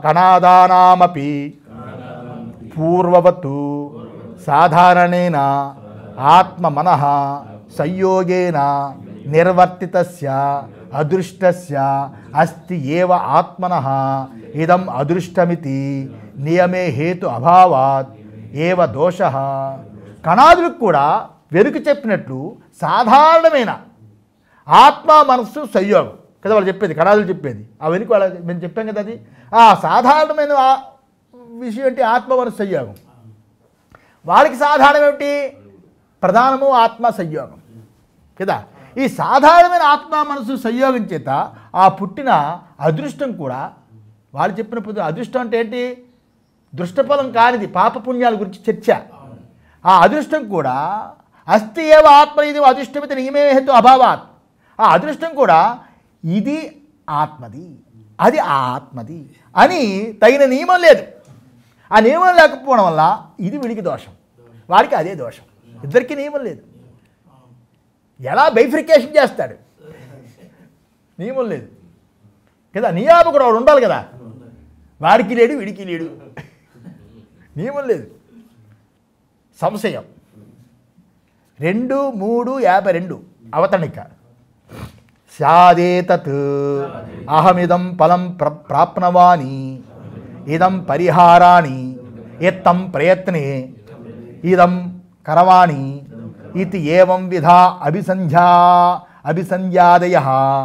కణాదానామపి పూర్వవతు సాధారణేన ఆత్మ మనః సంయోగేన నిర్వర్తితస్య అదృష్టస్య అస్తి ఏవ ఆత్మనః ఇదం అదృష్టమితి నియమే హేతు అభావాత్ ఏవ దోష కణాదులకు కూడా వెనుక చెప్పినట్లు సాధారణమైన ఆత్మ మనస్సు సంయోగం కదా వాళ్ళు చెప్పేది కణాదులు చెప్పేది ఆ వెనుక వాళ్ళ మేము చెప్పాం కదా అది ఆ సాధారణమైన ఆ విషయం ఏంటి ఆత్మ మనస్సు సంయోగం వారికి సాధారణం ఏమిటి ప్రధానము ఆత్మ సంయోగం కదా ఈ సాధారణమైన ఆత్మ మనసు సంయోగం చేత ఆ పుట్టిన అదృష్టం కూడా వాళ్ళు చెప్పిన పొద్దు అదృష్టం అంటే ఏంటి దృష్టఫలం కానిది పాపపుణ్యాల గురించి చర్చ ఆ అదృష్టం కూడా అస్తి ఏవ ఆత్మ ఇది అదృష్టమిత నియమే హేతు అభావాత్ ఆ అదృష్టం కూడా ఇది ఆత్మది అది ఆ ఆత్మది అని తగిన నియమం లేదు ఆ నియమం లేకపోవడం వల్ల ఇది వీడికి దోషం వాడికి అదే దోషం ఇద్దరికి నియమం లేదు ఎలా బైఫ్రికేషన్ చేస్తాడు నియమం లేదు కదా నియామకుడు వాడు ఉండాలి కదా వాడికి లేడు వీడికి లేడు నియమం లేదు సంశయం రెండు మూడు యాభై రెండు అవతణిక స్యాదేతత్ అహమిదం ఫలం ప్ర ప్రాప్నవాని ఇదం పరిహారాణి ఎత్తం ప్రయత్నే ఇదం కరవాణి ఇది ఏవం విధా అభిసంధ్యా అభిసంధ్యాదయ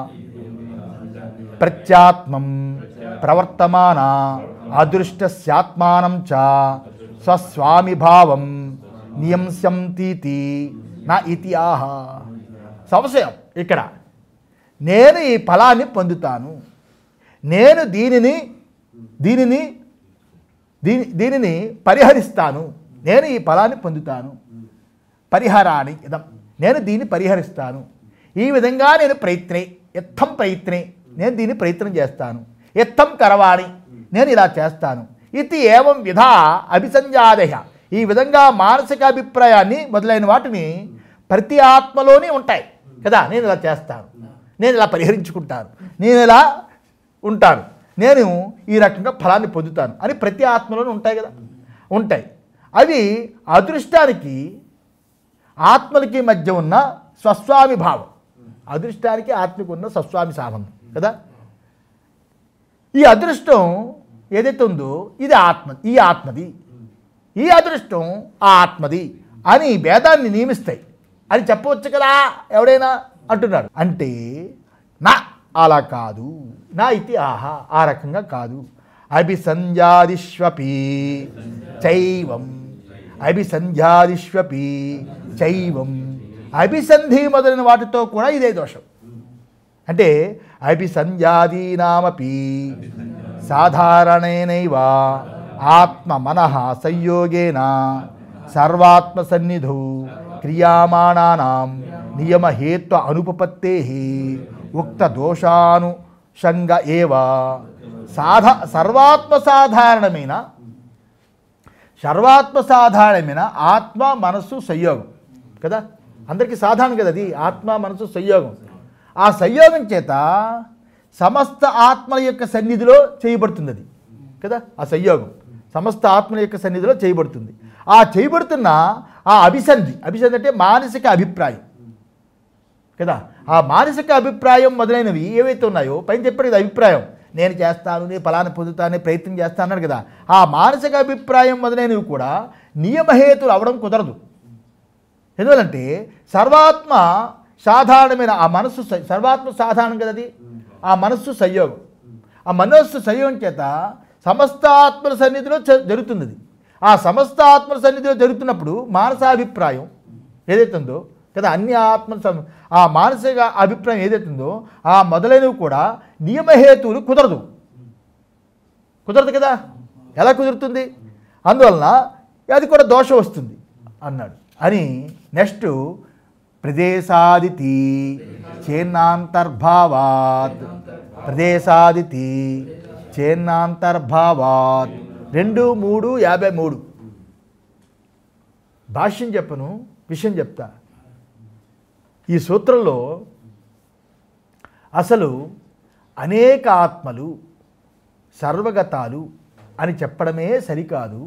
ప్రత్యాత్మం ప్రవర్తమాన అదృష్టస్యాత్మానం చ స్వస్వామిభావం నియంస్యంతీతి నా ఇతి ఆహ సంశయం ఇక్కడ నేను ఈ ఫలాన్ని పొందుతాను నేను దీనిని దీనిని దీని దీనిని పరిహరిస్తాను నేను ఈ ఫలాన్ని పొందుతాను పరిహారాన్ని ఇదం నేను దీన్ని పరిహరిస్తాను ఈ విధంగా నేను ప్రయత్నే ఎత్తం ప్రయత్నే నేను దీన్ని ప్రయత్నం చేస్తాను ఎత్తం కరవాణి నేను ఇలా చేస్తాను ఇది ఏవం విధా అభిసంజాదయ ఈ విధంగా మానసిక అభిప్రాయాన్ని మొదలైన వాటిని ప్రతి ఆత్మలోనే ఉంటాయి కదా నేను ఇలా చేస్తాను నేను ఇలా పరిహరించుకుంటాను నేను ఇలా ఉంటాను నేను ఈ రకంగా ఫలాన్ని పొందుతాను అని ప్రతి ఆత్మలోనూ ఉంటాయి కదా ఉంటాయి అవి అదృష్టానికి ఆత్మలకి మధ్య ఉన్న స్వస్వామి భావం అదృష్టానికి ఆత్మకు ఉన్న స్వస్వామి సంబంధం కదా ఈ అదృష్టం ఏదైతే ఉందో ఇది ఆత్మ ఈ ఆత్మది ఈ అదృష్టం ఆ ఆత్మది అని భేదాన్ని నియమిస్తాయి అని చెప్పవచ్చు కదా ఎవడైనా అంటున్నాడు అంటే నా అలా కాదు నా ఇది ఆహా ఆ రకంగా కాదు అభిసంధ్యాదిష్వపి చైవం అభిసంధ్యాదిష్వపి చైవం అభిసంధి మొదలైన వాటితో కూడా ఇదే దోషం అంటే అభిసంధ్యాదీనామపి సాధారణేనైవ ఆత్మ మనః సంయోగేన సర్వాత్మ సన్నిధౌ క్రియామాణానాం నియమహేత్వ అనుపపత్తే ఉక్త దోషానుషంగ ఏవ సాధ సర్వాత్మ సాధారణమైన సర్వాత్మ సాధారణమైన ఆత్మ మనస్సు సంయోగం కదా అందరికీ సాధారణం కదా అది ఆత్మ మనస్సు సంయోగం ఆ సంయోగం చేత సమస్త ఆత్మల యొక్క సన్నిధిలో చేయబడుతుంది అది కదా ఆ సంయోగం సమస్త ఆత్మల యొక్క సన్నిధిలో చేయబడుతుంది ఆ చేయబడుతున్న ఆ అభిసంధి అభిసంధి అంటే మానసిక అభిప్రాయం కదా ఆ మానసిక అభిప్రాయం మొదలైనవి ఏవైతే ఉన్నాయో పైన చెప్పాడు కదా అభిప్రాయం నేను చేస్తాను నేను ఫలాన్ని పొందుతాను ప్రయత్నం చేస్తాను అన్నాడు కదా ఆ మానసిక అభిప్రాయం మొదలైనవి కూడా నియమహేతులు అవడం కుదరదు ఎందువలంటే సర్వాత్మ సాధారణమైన ఆ మనస్సు స- సర్వాత్మ సాధారణం కదా అది ఆ మనస్సు సంయోగం ఆ మనస్సు సంయోగం చేత సమస్త ఆత్మల సన్నిధిలో చ- జరుగుతుంది అది ఆ సమస్త ఆత్మల సన్నిధిలో జరుగుతున్నప్పుడు మానసాభిప్రాయం ఏదైతే ఉందో కదా అన్ని ఆత్మ సం- ఆ మానసిక అభిప్రాయం ఏదైతే ఉందో ఆ మొదలైనవి కూడా నియమహేతువులు కుదరదు కుదరదు కదా ఎలా కుదురుతుంది అందువలన అది కూడా దోషం వస్తుంది అన్నాడు అని నెక్స్ట్ ప్రదేశాదితి చేన్నాంతర్భావాత్ ప్రదేశాదితి చేన్నాంతర్భావాత్ రెండు మూడు యాభై మూడు భాష్యం చెప్పను విషయం చెప్తా ఈ సూత్రంలో అసలు అనేక ఆత్మలు సర్వగతాలు అని చెప్పడమే సరికాదు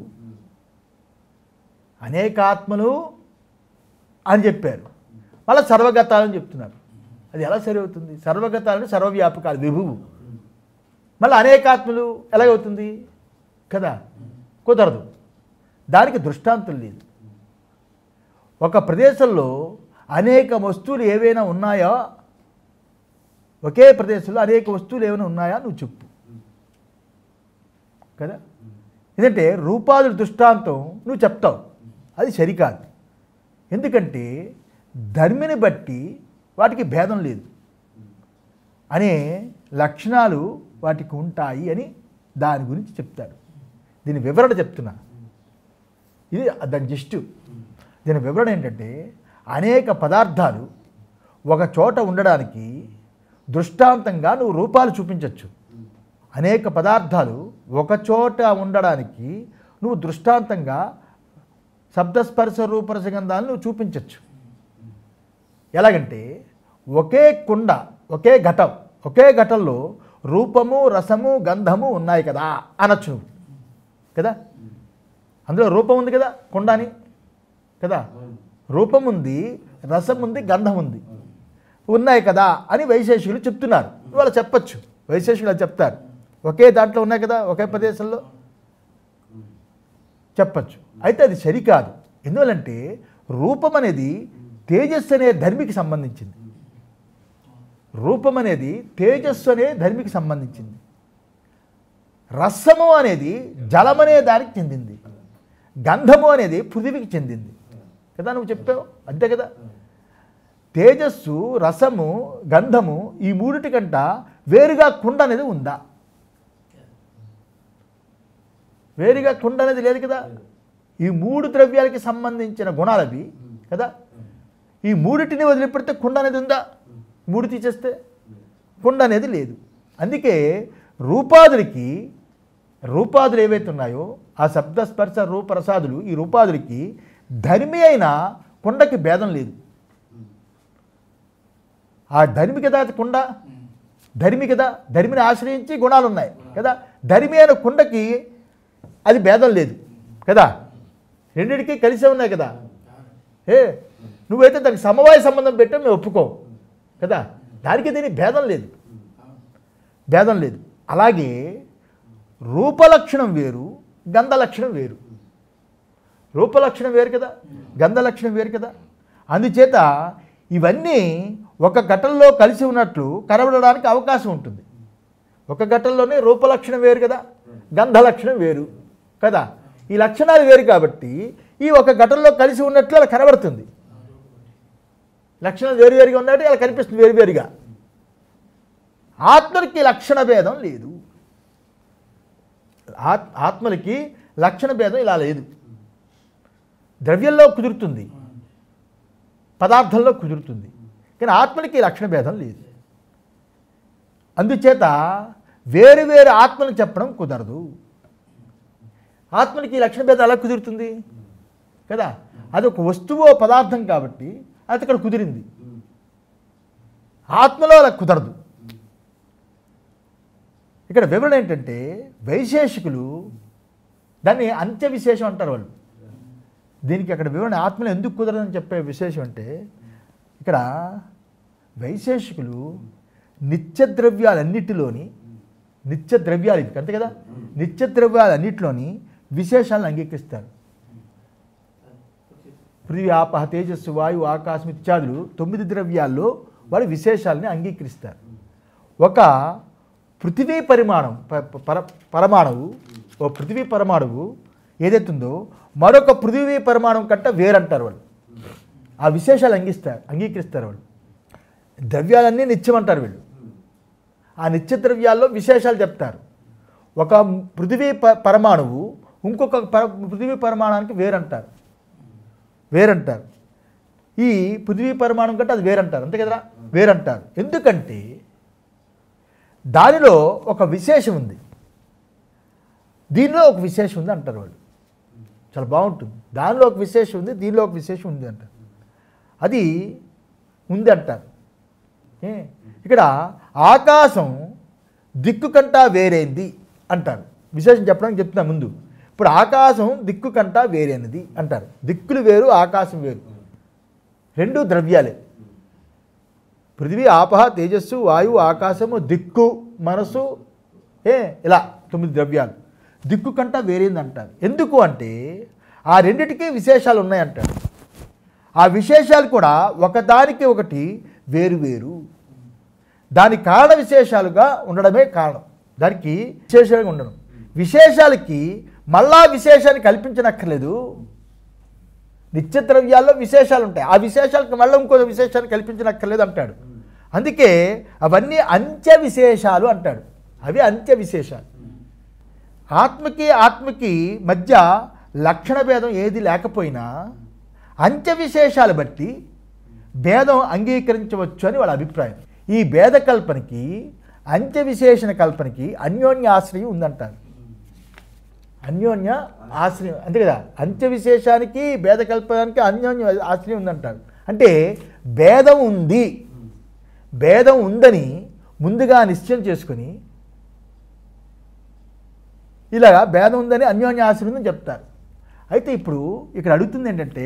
అనేకాత్మలు అని చెప్పారు మళ్ళీ సర్వగతాలు అని చెప్తున్నారు అది ఎలా సరి అవుతుంది సర్వగతాలు సర్వవ్యాపకాలు విభువు మళ్ళీ అనేకాత్మలు ఎలాగవుతుంది కదా కుదరదు దానికి దృష్టాంతం లేదు ఒక ప్రదేశంలో అనేక వస్తువులు ఏవైనా ఉన్నాయా ఒకే ప్రదేశంలో అనేక వస్తువులు ఏమైనా ఉన్నాయా నువ్వు చెప్పు కదా ఎందుకంటే రూపాదుల దృష్టాంతం నువ్వు చెప్తావు అది సరికాదు ఎందుకంటే ధర్మిని బట్టి వాటికి భేదం లేదు అనే లక్షణాలు వాటికి ఉంటాయి అని దాని గురించి చెప్తాడు దీని వివరణ చెప్తున్నా ఇది దాని జస్ట్ దీని వివరణ ఏంటంటే అనేక పదార్థాలు ఒక చోట ఉండడానికి దృష్టాంతంగా నువ్వు రూపాలు చూపించవచ్చు అనేక పదార్థాలు ఒక చోట ఉండడానికి నువ్వు దృష్టాంతంగా శబ్దస్పర్శ రూపరసగంధాలను నువ్వు చూపించవచ్చు ఎలాగంటే ఒకే కుండ ఒకే ఘటం ఒకే ఘటంలో రూపము రసము గంధము ఉన్నాయి కదా అనొచ్చు నువ్వు కదా అందులో రూపం ఉంది కదా కుండాని కదా రూపం ఉంది రసం ఉంది గంధం ఉంది ఉన్నాయి కదా అని వైశేషికులు చెప్తున్నారు వాళ్ళు చెప్పచ్చు వైశేషికులు అది చెప్తారు ఒకే దాంట్లో ఉన్నాయి కదా ఒకే ప్రదేశంలో చెప్పచ్చు అయితే అది సరికాదు ఎందువల్లంటే రూపం అనేది తేజస్సు అనే ధర్మికి సంబంధించింది రూపం అనేది తేజస్సు అనే ధర్మికి సంబంధించింది రసము అనేది జలమనే దానికి చెందింది గంధము అనేది పృథివికి చెందింది కదా నువ్వు చెప్పావు అంతే కదా తేజస్సు రసము గంధము ఈ మూడిటి కంట వేరుగా కుండ అనేది ఉందా వేరుగా కుండ అనేది లేదు కదా ఈ మూడు ద్రవ్యాలకి సంబంధించిన గుణాలు అవి కదా ఈ మూడిటిని వదిలిపెడితే కుండ అనేది ఉందా మూడు తీసేస్తే కుండ అనేది లేదు అందుకే రూపాదులకి రూపాదులు ఏవైతే ఉన్నాయో ఆ శబ్ద స్పర్శ రూపరసాదులు ఈ రూపాదులకి ధర్మి అయిన కుండకి భేదం లేదు ఆ ధర్మి కదా అది కుండ ధర్మి కదా ధర్మిని ఆశ్రయించి గుణాలు ఉన్నాయి కదా ధర్మి అయిన కుండకి అది భేదం లేదు కదా రెండిటికి కలిసే ఉన్నాయి కదా ఏ నువ్వైతే దానికి సమవాయ సంబంధం పెట్టా మేము ఒప్పుకో కదా దానికి దీనికి భేదం లేదు భేదం లేదు అలాగే రూపలక్షణం వేరు గంధలక్షణం వేరు రూపలక్షణం వేరు కదా గంధలక్షణం వేరు కదా అందుచేత ఇవన్నీ ఒక ఘటనలో కలిసి ఉన్నట్లు కనబడడానికి అవకాశం ఉంటుంది ఒక ఘటనలోనే రూపలక్షణం వేరు కదా గంధలక్షణం వేరు కదా ఈ లక్షణాలు వేరు కాబట్టి ఈ ఒక ఘటనలో కలిసి ఉన్నట్లు అలా కనబడుతుంది లక్షణాలు వేరువేరుగా ఉన్నట్టు అలా కనిపిస్తుంది వేరువేరుగా ఆత్మలకి లక్షణ భేదం లేదు ఆత్ ఆత్మలకి లక్షణ భేదం ఇలా లేదు ద్రవ్యంలో కుదురుతుంది పదార్థంలో కుదురుతుంది కానీ ఆత్మలకి లక్షణ భేదం లేదు అందుచేత వేరు వేరు ఆత్మను చెప్పడం కుదరదు ఆత్మనికి ఈ లక్షణ భేదం ఎలా కుదురుతుంది కదా అది ఒక వస్తువు ఓ పదార్థం కాబట్టి అది ఇక్కడ కుదిరింది ఆత్మలో అలా కుదరదు ఇక్కడ వివరణ ఏంటంటే వైశేషికులు దాన్ని అంత్య విశేషం అంటారు వాళ్ళు దీనికి అక్కడ వివరణ ఆత్మలో ఎందుకు కుదరదని చెప్పే విశేషం అంటే ఇక్కడ వైశేషికులు నిత్య ద్రవ్యాలన్నిటిలోని నిత్య ద్రవ్యాలు ఇవి అంతే కదా నిత్య ద్రవ్యాలన్నిటిలోని విశేషాలను అంగీకరిస్తారు పృథివీ ఆపహ తేజస్సు వాయువు ఆకాశం ఇత్యాదులు తొమ్మిది ద్రవ్యాల్లో వారి విశేషాలని అంగీకరిస్తారు ఒక పృథివీ పరిమాణం ప- ప- పర పరమాణువు ఓ పృథివీ పరమాణువు ఏదైతుందో మరొక పృథివీ పరిమాణం కంట వేరంటారు వాళ్ళు ఆ విశేషాలు అంగిస్తారు అంగీకరిస్తారు వాళ్ళు ద్రవ్యాలన్నీ నిత్యం అంటారు వీళ్ళు ఆ నిత్య ద్రవ్యాల్లో విశేషాలు చెప్తారు ఒక పృథివీ ప పరమాణువు ఇంకొక పర పృథివీ పరిమాణానికి వేరంటారు వేరంటారు ఈ పృథివీ పరిమాణం కంటే అది వేరంటారు అంతే కదరా వేరంటారు ఎందుకంటే దానిలో ఒక విశేషం ఉంది దీనిలో ఒక విశేషం ఉంది అంటారు వాళ్ళు చాలా బాగుంటుంది దానిలో ఒక విశేషం ఉంది దీనిలో ఒక విశేషం ఉంది అంటారు అది ఉంది అంటారు ఏ? ఇక్కడ ఆకాశం దిక్కు కంటా వేరైంది అంటారు విశేషం చెప్పడానికి చెప్తున్నా ముందు ఇప్పుడు ఆకాశం దిక్కు కంట వేరేనిది అంటారు దిక్కులు వేరు ఆకాశం వేరు రెండు ద్రవ్యాలే పృథివీ ఆపహ తేజస్సు వాయువు ఆకాశము దిక్కు మనసు ఏ ఇలా తొమ్మిది ద్రవ్యాలు దిక్కు కంట వేరేంది అంటారు ఎందుకు అంటే ఆ రెండిటికి విశేషాలు ఉన్నాయంటారు ఆ విశేషాలు కూడా ఒకదానికి ఒకటి వేరు వేరు దాని కారణ విశేషాలుగా ఉండడమే కారణం దానికి విశేషంగా ఉండడం విశేషాలకి మళ్ళా విశేషాన్ని కల్పించనక్కర్లేదు నిత్య ద్రవ్యాల్లో విశేషాలు ఉంటాయి ఆ విశేషాలకు మళ్ళీ ఇంకో విశేషాన్ని కల్పించనక్కర్లేదు అంటాడు అందుకే అవన్నీ అంత్య విశేషాలు అంటాడు అవి అంత్య విశేషాలు ఆత్మకి ఆత్మకి మధ్య లక్షణ భేదం ఏది లేకపోయినా అంత్య విశేషాలు బట్టి భేదం అంగీకరించవచ్చు అని వాళ్ళ అభిప్రాయం ఈ భేద కల్పనకి అంత్య విశేషణ కల్పనకి అన్యోన్య ఆశ్రయం ఉందంటారు అన్యోన్య ఆశ్రయం అంతే కదా అంత్య విశేషానికి భేద కల్పనానికి అన్యోన్య ఆశ్రయం ఉందంటారు అంటే భేదం ఉంది భేదం ఉందని ముందుగా నిశ్చయం చేసుకొని ఇలాగా భేదం ఉందని అన్యోన్య ఆశ్రయం ఉందని చెప్తారు అయితే ఇప్పుడు ఇక్కడ అడుగుతుంది ఏంటంటే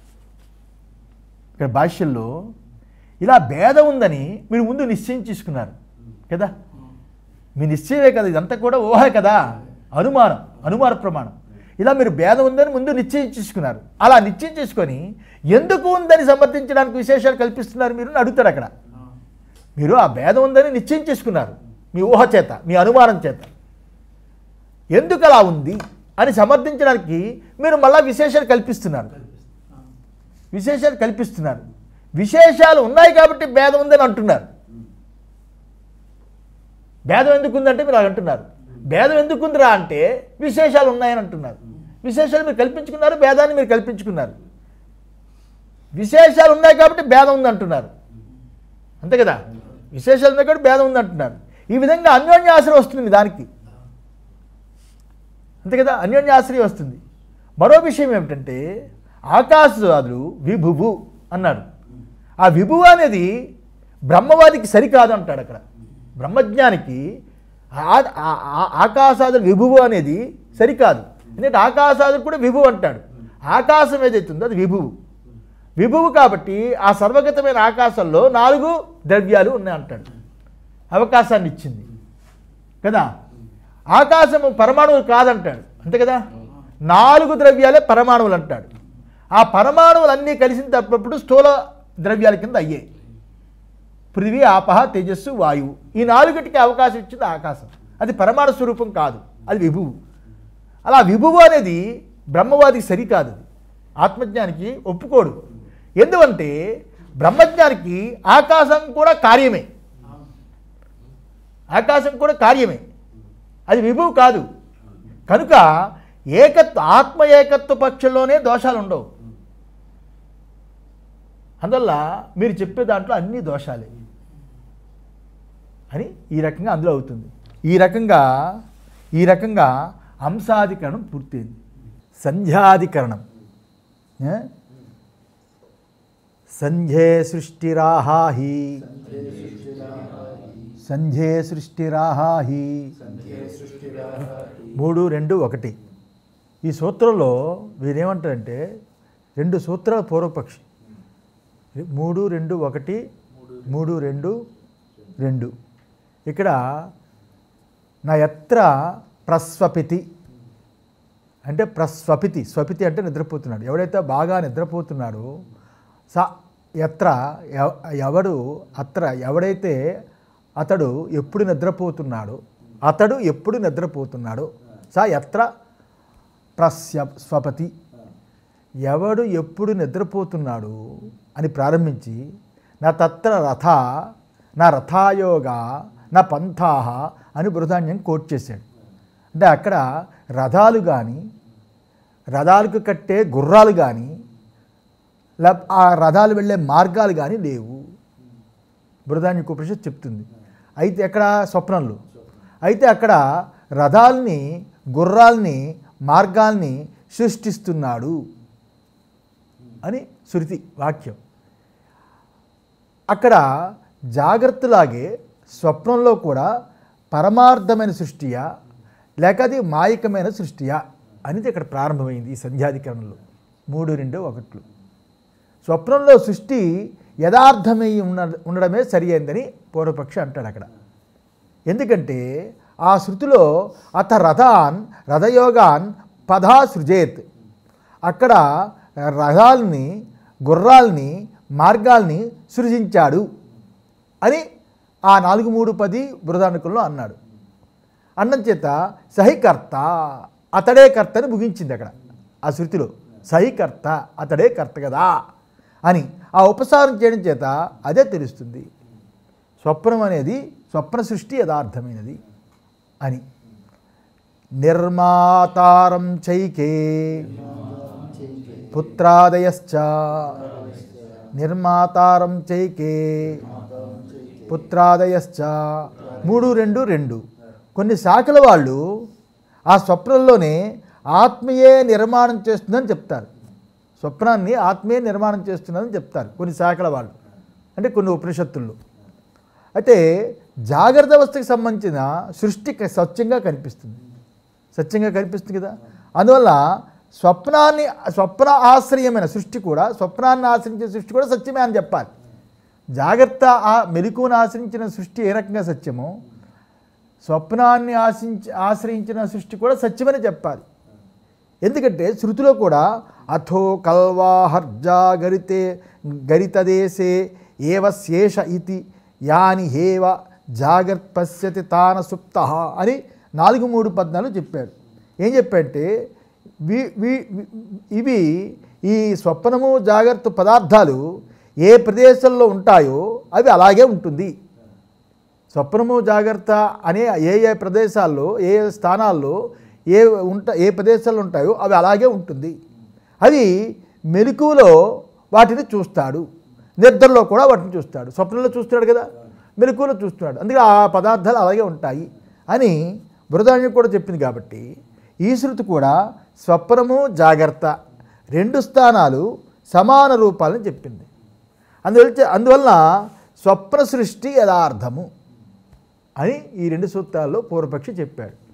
ఇక్కడ భాష్యంలో ఇలా భేదం ఉందని మీరు ముందు నిశ్చయం చేసుకున్నారు కదా మీ నిశ్చయమే కదా ఇదంతా కూడా ఊహ కదా అనుమానం అనుమాన ప్రమాణం ఇలా మీరు భేదం ఉందని ముందు నిశ్చయం చేసుకున్నారు అలా నిశ్చయం చేసుకొని ఎందుకు ఉందని సమర్థించడానికి విశేషాలు కల్పిస్తున్నారు మీరు అని అడుగుతారు అక్కడ మీరు ఆ భేదం ఉందని నిశ్చయం చేసుకున్నారు మీ ఊహ చేత మీ అనుమానం చేత ఎందుకు అలా ఉంది అని సమర్థించడానికి మీరు మళ్ళా విశేషాలు కల్పిస్తున్నారు విశేషాలు కల్పిస్తున్నారు విశేషాలు ఉన్నాయి కాబట్టి భేదం ఉందని అంటున్నారు భేదం ఎందుకు ఉందంటే మీరు అలా అంటున్నారు భేదం ఎందుకు ఉందిరా అంటే విశేషాలు ఉన్నాయని అంటున్నారు విశేషాలు మీరు కల్పించుకున్నారు భేదాన్ని మీరు కల్పించుకున్నారు విశేషాలు ఉన్నాయి కాబట్టి భేదం ఉంది అంటున్నారు అంతే కదా విశేషాలు ఉన్నాయి కాబట్టి భేదం ఉంది అంటున్నారు ఈ విధంగా అన్యోన్యాశ్రయం వస్తుంది దానికి అంతే కదా అన్యోన్యాశ్రయం వస్తుంది మరో విషయం ఏమిటంటే ఆకాశవాదులు విభువు అన్నాడు ఆ విభువు అనేది బ్రహ్మవాదికి సరికాదు అంటాడు అక్కడ బ్రహ్మజ్ఞానికి ఆ- ఆ- ఆ- ఆకాశాదులు విభువు అనేది సరికాదు ఎందుకంటే ఆకాశాదులు కూడా విభువు అంటాడు ఆకాశం ఏదైతుందో అది విభువు విభువు కాబట్టి ఆ సర్వగతమైన ఆకాశంలో నాలుగు ద్రవ్యాలు ఉన్నాయి అంటాడు అవకాశాన్ని ఇచ్చింది కదా ఆకాశము పరమాణువు కాదంటాడు అంతే కదా నాలుగు ద్రవ్యాలే పరమాణువులు అంటాడు ఆ పరమాణువులన్నీ కలిసిన తప్పప్పుడు స్థూల ద్రవ్యాల కింద అయ్యాయి పృథివీ ఆపహ తేజస్సు వాయువు ఈ నాలుగిటికి అవకాశం ఇచ్చింది ఆకాశం అది పరమాణు స్వరూపం కాదు అది విభువు అలా విభువు అనేది బ్రహ్మవాదికి సరికాదు అది ఆత్మజ్ఞానికి ఒప్పుకోడు ఎందుకంటే బ్రహ్మజ్ఞానికి ఆకాశం కూడా కార్యమే ఆకాశం కూడా కార్యమే అది విభువు కాదు కనుక ఏకత్వ ఆత్మ ఏకత్వ పక్షంలోనే దోషాలు ఉండవు అందువల్ల మీరు చెప్పే దాంట్లో అన్ని దోషాలే అని ఈ రకంగా అందులో అవుతుంది ఈ రకంగా ఈ రకంగా అంశాధికరణం పూర్తయింది సంధ్యాధికరణం ఏ? సంధ్యే సృష్టిరాహాహి సంధ్యే సృష్టిరాహాహి మూడు రెండు ఒకటి ఈ సూత్రంలో వీరేమంటారంటే రెండు సూత్రాల పూర్వపక్షి మూడు రెండు ఒకటి మూడు రెండు రెండు ఇక్కడ నా ఎత్ర ప్రస్వపితి అంటే ప్రస్వపితి స్వపితి అంటే నిద్రపోతున్నాడు ఎవడైతే బాగా నిద్రపోతున్నాడో స ఎత్ర ఎవ- ఎవడు అత్ర ఎవడైతే అతడు ఎప్పుడు నిద్రపోతున్నాడో అతడు ఎప్పుడు నిద్రపోతున్నాడో స ఎత్ర ప్రస్య స్వపతి ఎవడు ఎప్పుడు నిద్రపోతున్నాడు అని ప్రారంభించి నా తత్ర రథ నా రథాయోగ నా పంథాహ అని బృహదాన్యం కోట్ చేశాడు అంటే అక్కడ రథాలు కానీ రథాలకు కట్టే గుర్రాలు కానీ లేక ఆ రథాలు వెళ్ళే మార్గాలు కానీ లేవు బృహదాన్య ఉపనిషత్ చెప్తుంది అయితే ఎక్కడ స్వప్నంలో అయితే అక్కడ రథాల్ని గుర్రాల్ని మార్గాల్ని సృష్టిస్తున్నాడు అని శృతి వాక్యం అక్కడ జాగ్రత్తలాగే స్వప్నంలో కూడా పరమార్థమైన సృష్టియా లేక అది మాయకమైన సృష్టియా అనేది ఇక్కడ ప్రారంభమైంది ఈ సంధ్యాధికరణంలో మూడు రెండు ఒకట్లు స్వప్నంలో సృష్టి యథార్థమై ఉన్న ఉండడమే సరి అయిందని పూర్వపక్షి అంటాడు అక్కడ ఎందుకంటే ఆ శృతిలో అత రథాన్ రథయోగాన్ పదా సృజేత్ అక్కడ రథాల్ని గుర్రాల్ని మార్గాల్ని సృజించాడు అని ఆ నాలుగు మూడు పది బృహదానుకుల్లో అన్నాడు అన్నం చేత సహికర్త అతడే కర్త అని ముగించింది అక్కడ ఆ శృతిలో సహికర్త అతడే కర్త కదా అని ఆ ఉపసారం చేయడం చేత అదే తెలుస్తుంది స్వప్నం అనేది స్వప్న సృష్టి యథార్థమైనది అని నిర్మాతారం చైకే పుత్రాదయశ్చ నిర్మాతారం చైకే పుత్రాదయశ్చ మూడు రెండు రెండు కొన్ని శాఖల వాళ్ళు ఆ స్వప్నంలోనే ఆత్మయే నిర్మాణం చేస్తుందని చెప్తారు స్వప్నాన్ని ఆత్మీయ నిర్మాణం చేస్తున్నదని చెప్తారు కొన్ని శాఖల వాళ్ళు అంటే కొన్ని ఉపనిషత్తుల్లో అయితే జాగ్రత్త అవస్థకి సంబంధించిన సృష్టి క- సత్యంగా కనిపిస్తుంది సత్యంగా కనిపిస్తుంది కదా అందువల్ల స్వప్నాన్ని స్వప్న ఆశ్రయమైన సృష్టి కూడా స్వప్నాన్ని ఆశ్రయించిన సృష్టి కూడా సత్యమే అని చెప్పాలి జాగ్రత్త ఆ మెలకువను ఆశ్రయించిన సృష్టి ఏ రకంగా సత్యమో స్వప్నాన్ని ఆశించి ఆశ్రయించిన సృష్టి కూడా సత్యమని చెప్పాలి ఎందుకంటే శృతిలో కూడా అథో కల్వాహర్జా గరితే గరితదేశే ఏవ శేష ఇతి యాని హేవ జాగ్రత్త పశ్యతి తాన సుప్త అని నాలుగు మూడు పద్నాలు చెప్పాడు ఏం చెప్పంటే వి వి- వి- ఇవి ఈ స్వప్నము జాగ్రత్త పదార్థాలు ఏ ప్రదేశంలో ఉంటాయో అవి అలాగే ఉంటుంది స్వప్నము జాగ్రత్త అనే ఏ ఏ ప్రదేశాల్లో ఏ ఏ స్థానాల్లో ఏ ఉంట ఏ ప్రదేశాలు ఉంటాయో అవి అలాగే ఉంటుంది అవి మెలకువలో వాటిని చూస్తాడు నిద్రలో కూడా వాటిని చూస్తాడు స్వప్నంలో చూస్తున్నాడు కదా మెలకువలో చూస్తున్నాడు అందుకే ఆ పదార్థాలు అలాగే ఉంటాయి అని బృహదాన్యం కూడా చెప్పింది కాబట్టి ఈ శృతి కూడా స్వప్నము జాగ్రత్త రెండు స్థానాలు సమాన రూపాలని చెప్పింది అందువల్ల అందువలన స్వప్న సృష్టి యథార్థము అని ఈ రెండు సూత్రాల్లో పూర్వపక్షి చెప్పాడు